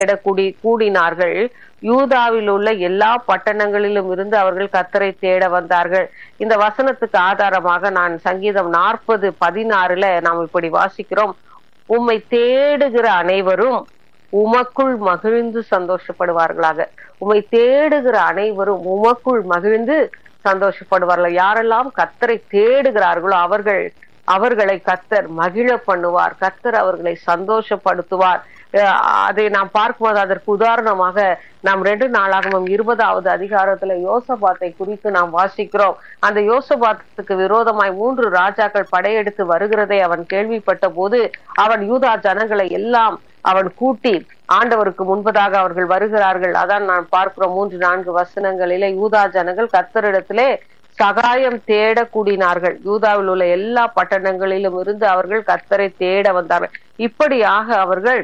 தேட கூடி கூடினார்கள் யூதாவில் உள்ள எல்லா பட்டணங்களிலும் இருந்து அவர்கள் கத்தரை தேட வந்தார்கள் இந்த வசனத்துக்கு ஆதாரமாக நான் சங்கீதம் நாற்பது பதினாறுல நாம் இப்படி வாசிக்கிறோம் உம்மை தேடுகிற அனைவரும் உமக்குள் மகிழ்ந்து சந்தோஷப்படுவார்களாக உம்மை தேடுகிற அனைவரும் உமக்குள் மகிழ்ந்து சந்தோஷப்படுவார்கள் யாரெல்லாம் கத்தரை தேடுகிறார்களோ அவர்கள் அவர்களை கத்தர் மகிழ பண்ணுவார் கத்தர் அவர்களை சந்தோஷப்படுத்துவார் அஹ் அதை நாம் பார்க்கும்போது அதற்கு உதாரணமாக நாம் ரெண்டு நாளாகவும் இருபதாவது அதிகாரத்துல யோசபாத்தை குறித்து நாம் வாசிக்கிறோம் அந்த யோசபாத்துக்கு விரோதமாய் மூன்று ராஜாக்கள் படையெடுத்து வருகிறதை அவன் கேள்விப்பட்ட போது அவன் யூதா ஜனங்களை எல்லாம் அவன் கூட்டி ஆண்டவருக்கு முன்பதாக அவர்கள் வருகிறார்கள் அதான் நான் பார்க்கிறோம் மூன்று நான்கு வசனங்களிலே யூதா ஜனங்கள் கத்தரிடத்திலே சகாயம் தேட கூடினார்கள் யூதாவில் உள்ள எல்லா பட்டணங்களிலும் இருந்து அவர்கள் கத்தரை தேட வந்தார்கள் இப்படியாக அவர்கள்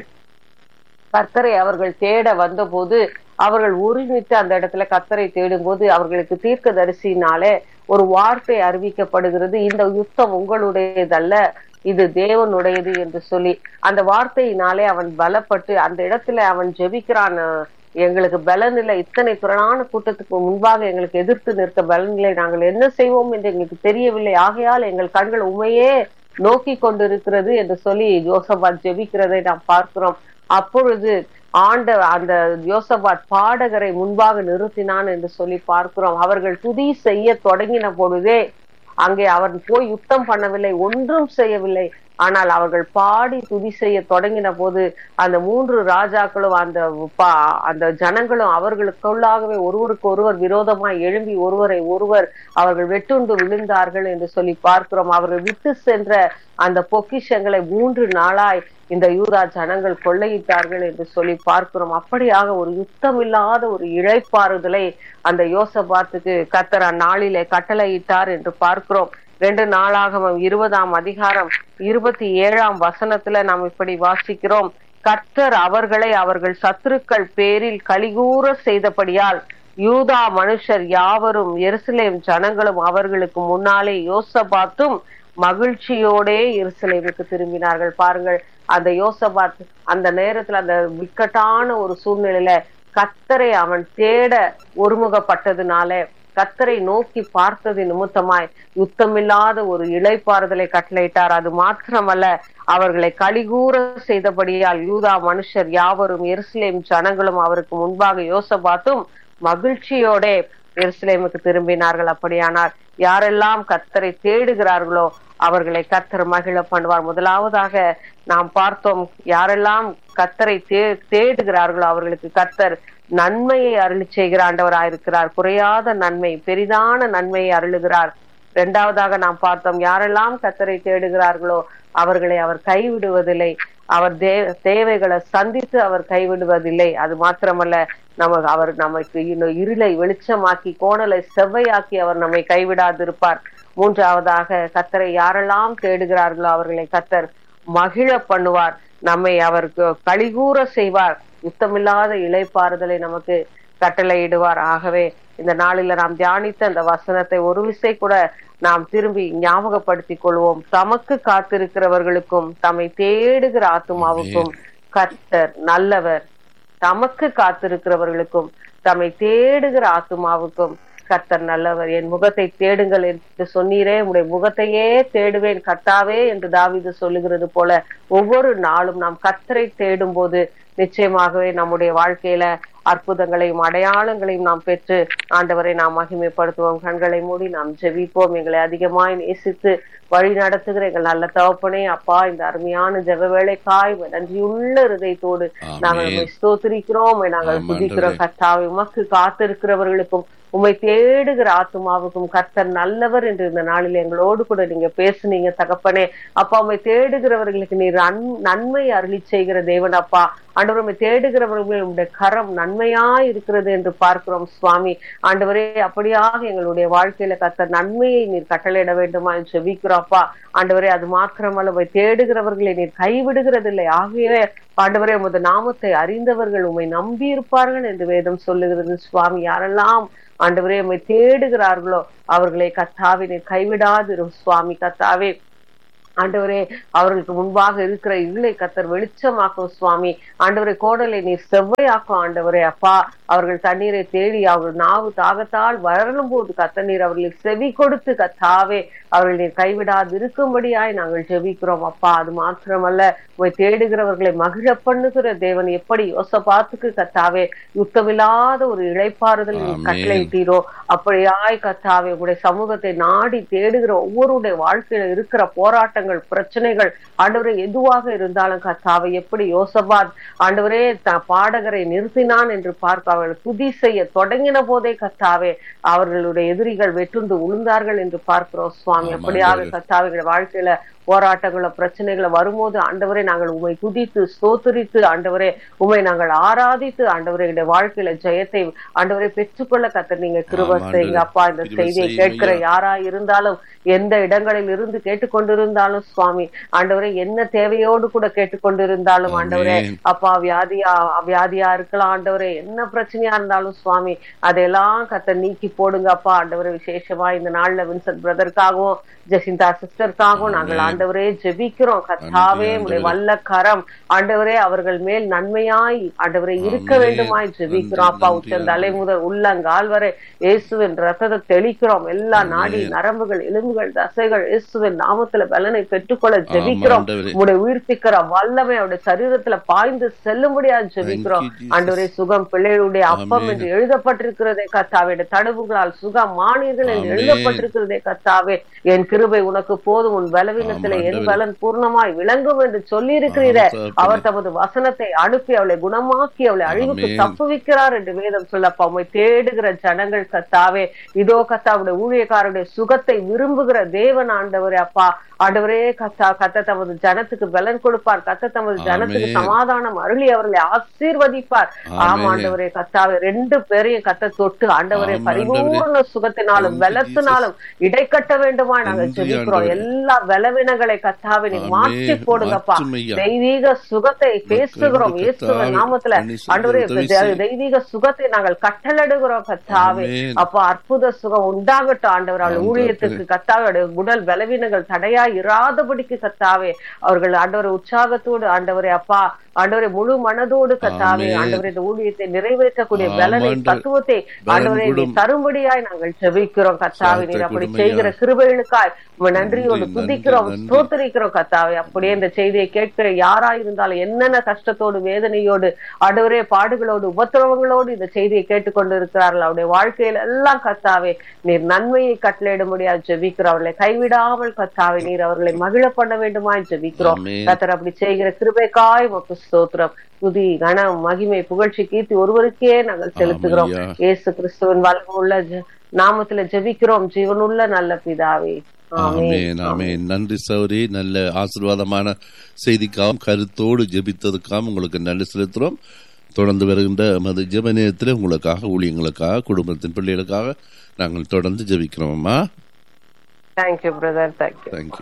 கத்தரை அவர்கள் தேட வந்தபோது அவர்கள் ஒருமித்து அந்த இடத்துல கத்தரை தேடும் போது அவர்களுக்கு தீர்க்க தரிசினாலே ஒரு வார்த்தை அறிவிக்கப்படுகிறது இந்த யுத்தம் உங்களுடையதல்ல இது தேவனுடையது என்று சொல்லி அந்த வார்த்தையினாலே அவன் பலப்பட்டு அந்த இடத்துல அவன் ஜெபிக்கிறான் அஹ், எங்களுக்கு பலனில்லை இத்தனை திரளான கூட்டத்துக்கு முன்பாக எங்களுக்கு எதிர்த்து நிற்க பலனில்லை நாங்கள் என்ன செய்வோம் என்று எங்களுக்கு தெரியவில்லை ஆகையால் எங்கள் கண்கள் உண்மையே நோக்கி கொண்டிருக்கிறது என்று சொல்லி யோசபாத் ஜெபிக்கிறதை நாம் பார்க்கிறோம் அப்பொழுது ஆண்ட அந்த யோசபாத் பாடகரை முன்பாக நிறுத்தினான் என்று சொல்லி பார்க்கிறோம் அவர்கள் துதி செய்ய தொடங்கின பொழுதே அங்கே அவன் போய் யுத்தம் பண்ணவில்லை ஒன்றும் செய்யவில்லை ஆனால் அவர்கள் பாடி துதி செய்ய தொடங்கின போது அந்த மூன்று ராஜாக்களும் அந்த பா- அந்த ஜனங்களும் அவர்களுக்குள்ளாகவே ஒருவருக்கு ஒருவர் விரோதமாய் எழும்பி ஒருவரை ஒருவர் அவர்கள் வெட்டுண்டு விழுந்தார்கள் என்று சொல்லி பார்க்கிறோம் அவர்கள் விட்டு சென்ற அந்த பொக்கிஷங்களை மூன்று நாளாய் இந்த யூதா ஜனங்கள் கொள்ளையிட்டார்கள் என்று சொல்லி பார்க்கிறோம் அப்படியாக ஒரு யுத்தம் இல்லாத ஒரு இழைப்பாறுதலை அந்த யோசபாத்துக்கு கத்தர் அந்நாளிலே கட்டளையிட்டார் என்று பார்க்கிறோம் ரெண்டு நாளாகவும் இருபதாம் அதிகாரம் இருபத்தி ஏழாம் வசனத்துல நாம் இப்படி வாசிக்கிறோம் கர்த்தர் அவர்களை அவர்கள் சத்துருக்கள் பேரில் கலிகூற செய்தபடியால் யூதா மனுஷர் யாவரும் எருசலேம் ஜனங்களும் அவர்களுக்கு முன்னாலே யோசபாத்தும் மகிழ்ச்சியோடே எருசலேமுக்கு திரும்பினார்கள் பாருங்கள் அந்த யோசபாத் அந்த நேரத்துல அந்த விக்கட்டான ஒரு சூழ்நிலையில கத்தரை அவன் தேட ஒருமுகப்பட்டதுனால கத்தரை நோக்கி பார்த்தது நிமித்தமாய் யுத்தமில்லாத ஒரு இளைப்பாறுதலை கட்டளையிட்டார் அது மாத்திரமல்ல அவர்களை கலிகூற செய்தபடியால் யூதா மனுஷர் யாவரும் எருசலேம் ஜனங்களும் அவருக்கு முன்பாக யோசபாத்தும் மகிழ்ச்சியோட எருசலேமுக்கு திரும்பினார்கள் அப்படியானால் யாரெல்லாம் கத்தரை தேடுகிறார்களோ அவர்களை கத்தர் மகிழ பண்ணுவார் முதலாவதாக நாம் பார்த்தோம் யாரெல்லாம் கத்தரை தே தேடுகிறார்களோ அவர்களுக்கு கத்தர் நன்மையை அருளி செய்கிற ஆண்டவராயிருக்கிறார் குறையாத நன்மை பெரிதான நன்மையை அருளுகிறார் இரண்டாவதாக நாம் பார்த்தோம் யாரெல்லாம் கத்தரை தேடுகிறார்களோ அவர்களை அவர் கைவிடுவதில்லை அவர் தே தேவைகளை சந்தித்து அவர் கைவிடுவதில்லை அது மாத்திரமல்ல நம்ம அவர் நமக்கு இன்னும் இருளை வெளிச்சமாக்கி கோணலை செவ்வையாக்கி அவர் நம்மை கைவிடாதிருப்பார் மூன்றாவதாக கத்தரை யாரெல்லாம் தேடுகிறார்களோ அவர்களை கத்தர் மகிழ பண்ணுவார் நம்மை அவருக்கு கழிகூற செய்வார் யுத்தமில்லாத இளைப்பாறுதலை நமக்கு கட்டளையிடுவார் ஆகவே இந்த நாளில நாம் தியானித்த அந்த வசனத்தை ஒரு விசை கூட நாம் திரும்பி ஞாபகப்படுத்திக் கொள்வோம் தமக்கு காத்திருக்கிறவர்களுக்கும் தம்மை தேடுகிற ஆத்துமாவுக்கும் கர்த்தர் நல்லவர் தமக்கு காத்திருக்கிறவர்களுக்கும் தம்மை தேடுகிற ஆத்துமாவுக்கும் கர்த்தர் நல்லவர் என் முகத்தை தேடுங்கள் என்று சொன்னீரே உடைய முகத்தையே தேடுவேன் கர்த்தாவே என்று தாவீது சொல்லுகிறது போல ஒவ்வொரு நாளும் நாம் கர்த்தரை தேடும் போது நிச்சயமாகவே நம்முடைய வாழ்க்கையில அற்புதங்களையும் அடையாளங்களையும் நாம் பெற்று ஆண்டவரை நாம் மகிமைப்படுத்துவோம் கண்களை மூடி நாம் ஜெபிப்போம் எங்களை அதிகமாய் நேசித்து வழி நடத்துகிற எங்கள் நல்ல தகப்பனே அப்பா இந்த அருமையான ஜெப வேலைக்காய் நன்றியுள்ள இருதயத்தோடு நாங்கள் ஆமென். உம்மை ஸ்தோத்திரிக்கிறோம் உம்மை நாங்கள் ஆமாம், துதிக்கிறோம் ஆண்டவரே. கர்த்தாவை உமக்கு காத்திருக்கிறவர்களுக்கும் உம்மை தேடுகிற ஆத்துமாவுக்கும் கர்த்தர் நல்லவர் என்று இந்த நாளில் எங்களோடு கூட நீங்க பேசுனீங்க தகப்பனே அப்பா உம்மை தேடுகிறவர்களுக்கு நீர் அன்- நன்மை அருளி செய்கிற தேவன் அப்பா ஆண்டவர் உம்மை தேடுகிறவர்கள் உடைய கரம் நன்மையா இருக்கிறது என்று பார்க்கிறோம் சுவாமி ஆண்டவரே அப்படியாக எங்களுடைய வாழ்க்கையில கர்த்தர் நன்மையை நீர் கட்டளையிட வேண்டுமா என்று செபிக்கிறோம் அப்பா ஆண்டவரே அது மாத்திரமல்ல உம்மை தேடுகிறவர்களை நீர் கைவிடுகிறதில்லை ஆகவே ஆண்டவரே உமது நாமத்தை அறிந்தவர்கள் உம்மை நம்பி இருப்பார்கள் என்று வேதம் சொல்லுகிறது சுவாமி யாரெல்லாம் ஆண்டவரே உம்மை தேடுகிறார்களோ அவர்களை கத்தாவே நீர் கைவிடாதிரும் சுவாமி கத்தாவே ஆண்டவரே அவர்களுக்கு முன்பாக இருக்கிற இருளை கத்தர் வெளிச்சமாக்கும் சுவாமி ஆண்டவரே கோடலை நீர் செவ்வையாக்கும் ஆண்டவரே அப்பா அவர்கள் தண்ணீரை தேடி அவர்கள் நாவு தாகத்தால் வளரும் போது கத்த நீர் அவர்களுக்கு செவி கொடுத்து கத்தாவே அவர்கள் நீர் கைவிடாது இருக்கும்படியாய் நாங்கள் ஜெபிக்கிறோம் அப்பா அது மாத்திரமல்ல உங்களை தேடுகிறவர்களை மகிழ பண்ணுகிற தேவன் எப்படி யோசபாத்துக்கு கத்தாவே யுத்தமில்லாத ஒரு இழைப்பாறுதல் நீர் ஆமென். கட்டளையிட்டீரோ அப்படியாய் கத்தாவே உங்களுடைய சமூகத்தை நாடி தேடுகிற ஒவ்வொருடைய வாழ்க்கையில இருக்கிற போராட்டங்கள் பிரச்சனைகள் ஆண்டவரே எதுவாக இருந்தாலும் கத்தாவை எப்படி யோசபாத் ஆண்டவரே த- பாடகரை நிறுத்தினான் என்று பார்க்க அவர்கள் துதி செய்ய தொடங்கின போதே கத்தாவே அவர்களுடைய எதிரிகள் வெட்டுண்டு உளுந்தார்கள் என்று பார்க்கிறோம் சுவாமி ஆமா, அப்படியாக ஆண்டவரே. கத்தாவை வாழ்க்கையில போராட்டங்கள பிரச்சனைகளை வரும்போது ஆண்டவரே நாங்கள் உமை துதித்து ஸ்தோத்திரித்து ஆண்டவரே உமை நாங்கள் ஆராதித்து ஆண்டவரே எங்களுடைய வாழ்க்கையில ஜெயத்தை ஆண்டவரை பெற்றுக்கொள்ள கத்த நீங்க கிருப ஆமா, செய்யுங்க ஆண்டவரே. அப்பா இந்த கிருபை செய்தியை செய்யுங்க கேட்கிற ஐயா. யாரா இருந்தாலும் எந்த இடங்களில் இருந்து கேட்டுக்கொண்டிருந்தாலும் சுவாமி ஆண்டவரே என்ன தேவையோடு கூட கேட்டுக்கொண்டிருந்தாலும் ஆண்டவரே ஆமென். அப்பா வியாதியா வியாதியா இருக்கலாம் ஆண்டவரே என்ன பிரச்சனையா இருந்தாலும் சுவாமி அதையெல்லாம் கத்த நீக்கி போடுங்க அப்பா ஆண்டவரே விசேஷமா இந்த நாள்ல வின்சென்ட் பிரதருக்காகவும் ஜெசிந்தா சிஸ்டருக்காகவும் நாங்கள் ஆமென். ஆண்டவரே ஜெபிக்கிறோம் கத்தாவே நன்றி, உடைய ஆண்டவரே. வல்ல கரம் ஆண்டவரே அவர்கள் மேல் நன்மையாய் ஆண்டவரே இருக்க ஆமென். வேண்டுமாய் ஜெபிக்கிறோம் நன்றி, அப்பா நன்றி, உச்சந்தலை முதல் உள்ளங்கால் வரை இயேசுவின் ரத்தத்தை தெளிக்கிறோம் எல்லா ஆமென். நாடி நரம்புகள் எலும்புகள் தசைகள் இயேசுவின் நாமத்துல பலனை பெற்றுக்கொள்ள ஜெபிக்கிறோம் ஆண்டவரே. உடைய உயிர்ப்பிக்கிற வல்லமை அவருடைய சரீரத்துல பாய்ந்து செல்லும்படியா ஜெபிக்கிறோம் Thank you, Jesus. ஆண்டவரே சுகம் பிள்ளைகளுடைய அப்பம் ஆமென். என்று எழுதப்பட்டிருக்கிறதே கத்தாவே தடுப்புகளால் சுகம் மானீர்கள் என்று ஆமென். எழுதப்பட்டிருக்கிறதே கத்தாவே என் கிருபை உனக்கு போதும் உன் பலவீனத்திலே ஆமா, என் ஆண்டவரே. பலன் பூர்ணமாய் விளங்கும் என்று சொல்லி இருக்கிறீரே ஆமா, தகப்பனே. அவர் தமது வசனத்தை அனுப்பி அவளை குணமாக்கி அவளை அழிவுக்கு ஆமென். தப்புவிக்கிறார் என்று வேதம் சொல்லப்பா உம்மை தேடுகிற ஜனங்கள் கத்தாவே இதோ கத்தாவுடைய ஊழியக்காரருடைய சுகத்தை விரும்புகிற தேவன் ஆண்டவரே அப்பா ஆண்டவரே கத்தா கத்த தமது ஜனத்துக்கு பலன் கொடுப்பார் கத்த தமது ஜனத்துக்கு ஆமென். சமாதானம் அருளி அவர்களை ஆசீர்வதிப்பார் ஆமா ஆமென். ஆண்டவரே கத்தாவே ரெண்டு பேரையும் கத்த தொட்டு ஆண்டவரே ஆமா, பரிபூர்ண சுகத்தினாலும் Thank you, பலத்தினாலும் இடைக்கட்ட வேண்டுமா நாங்கள் நன்றி, ஜெபிக்கிறோம் ஆண்டவரே. எல்லா பலவீனங்களை கத்தாவே நீ ஆமென். மாற்றி போடுங்கப்பா மாற்றும் ஐயா. தெய்வீக சுகத்தை பேசுகிறோம் மக்களுக்கு இயேசுவின் கர்த்தாவே, நாமத்துல பணி செய்ய ஆண்டவரே உதவி தெ- செய்யும். தெய்வீக சுகத்தை நாங்கள் கட்டளடுகிறோம் கத்தாவே ஆமென். அப்பா அற்புத சுகம் உண்டாகட்டும் ஆண்டவர் அவள் ஆண்டவரே. ஊழியத்துக்கு கத்தாவே அவருடைய உடல் பலவீனங்கள் தடையா இராதபடிக்கு கத்தாவே அவர்கள் ஆண்டவரை உற்சாகத்தோடு ஆண்டவரே அப்பா ஆண்டவரை முழு மனதோடு கத்தாவே ஆமென். ஆண்டவரை இந்த ஊழியத்தை நிறைவேற்றக்கூடிய ஆமா, பலனை ஆண்டவர். தத்துவத்தை பலன் ஆண்டவரை நீ கொடும். தரும்படியாய் நாங்கள் ஜெபிக்கிறோம் கத்தாவே நீர் அப்படி கொடுமையா. செய்கிற கிருபைகளுக்காய் உம்மை நன்றியோடு நன்றி, துதிக்கிறோம் நன்றி. ஸ்தோத்திரிக்கிறோம் கத்தாவே அப்படியே இந்த செய்தியை கேட்கிற யாரா இருந்தாலும் என்னென்ன கஷ்டத்தோடு வேதனையோடு ஆண்டவரே பாடுகளோடு உபத்திரவங்களோடு இந்த செய்தியை கேட்டுக்கொண்டு இருக்கிறார்கள் அவருடைய வாழ்க்கையில எல்லாம் கத்தாவே நீர் நன்மையை கட்டளையிட முடியாது ஜெபிக்கிறோம் அவர்களை கைவிடாமல் கத்தாவே நீர் அவர்களை மகிழ பண்ண வேண்டுமாய் ஜெபிக்கிறோம் ஆமென். கத்தர் அப்படி செய்கிற கிருபைக்காய் உமக்கு ஸ்தோத்திரம் துதி கணம் மகிமை புகழ்ச்சி கீர்த்தி ஒருவருக்கே நாங்கள் செலுத்துகிறோம் ஆமையா. இயேசு கிறிஸ்துவின் வல்லமுள்ள ஜெ- நாமத்துல ஜெபிக்கிறோம் ஜீவனுள்ள நல்ல பிதாவே ஆமென் ஆமென் ஆமென் நன்றி சௌரி நல்ல ஆசீர்வாதமான செய்திக்காகவும் கருத்தோடு ஜெபித்ததுக்காகவும் உங்களுக்கு நன்றி செலுத்துறோம் தொடர்ந்து வருகின்ற மது ஜெப நேரத்தில் உங்களுக்காக ஊழியங்களுக்காக குடும்பத்தின் பிள்ளைகளுக்காக நாங்கள் தொடர்ந்து ஜெபிக்கிறோம் அம்மா தேங்க்யூ பிரதர் தேங்க்யூ தேங்க்யூ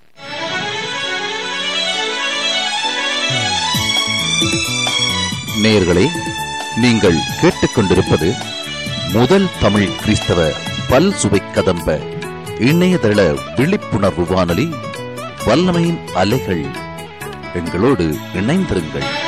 நேயர்களே நீங்கள் கேட்டுக்கொண்டிருப்பது முதல் தமிழ் கிறிஸ்தவ பல் சுவை கதம்ப இணையதள விழிப்புணர்வு வானொலி வல்லமையின் அலைகள் எங்களோடு இணைந்திருங்கள்